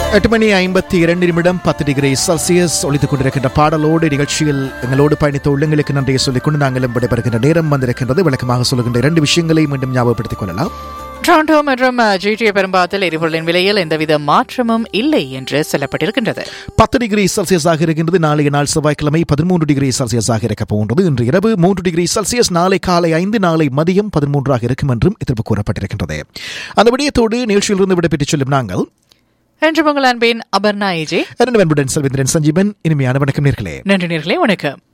எட்டு மணி ஐம்பத்தி இரண்டு நிமிடம் பத்து டிகிரி செல்சியஸ் ஒழித்துக் கொண்டிருக்கின்ற பாடலோடு நிகழ்ச்சியில் எங்களோடு பயணித்த உள்ளங்களுக்கு நன்றியை சொல்லிக்கொண்டு நாங்களும் விடைபெறுகின்ற நேரம் வந்திருக்கின்றது விளக்கமாக சொல்லுகின்ற இரண்டு விஷயங்களை மீண்டும் ஞாபகப்படுத்திக் கொள்ளலாம் டொரண்டோ மற்றும் ஜிடிஏ பெரும்பாத்தில் எரிபொருளின் விலையில் எந்தவித மாற்றமும் இல்லை என்று சொல்லப்பட்டிருக்கின்றது பத்து டிகிரி செல்சியஸாக இருக்கின்றது நாளைய நாள் செவ்வாய்க்கிழமை பதிமூன்று டிகிரி செல்சியஸாக இருக்க போகின்றது இன்று இரவு மூன்று டிகிரி செல்சியஸ் நாளை காலை ஐந்து நாளை மதியம் பதிமூன்றாக இருக்கும் என்றும் எதிர்ப்பு கூறப்பட்டிருக்கின்றது அந்த விடயத்தோடு நிகழ்ச்சியிலிருந்து விடைபெற்றுச் செல்லும் நாங்கள் என்று உங்கள் அன்பின் அபர்ணா ஏஜே அருண் வென்புடன் செல்வேந்திரன் சஞ்சீவன் இனிமையான வணக்கம் நேர்களே நன்றி நேர்களே வணக்கம்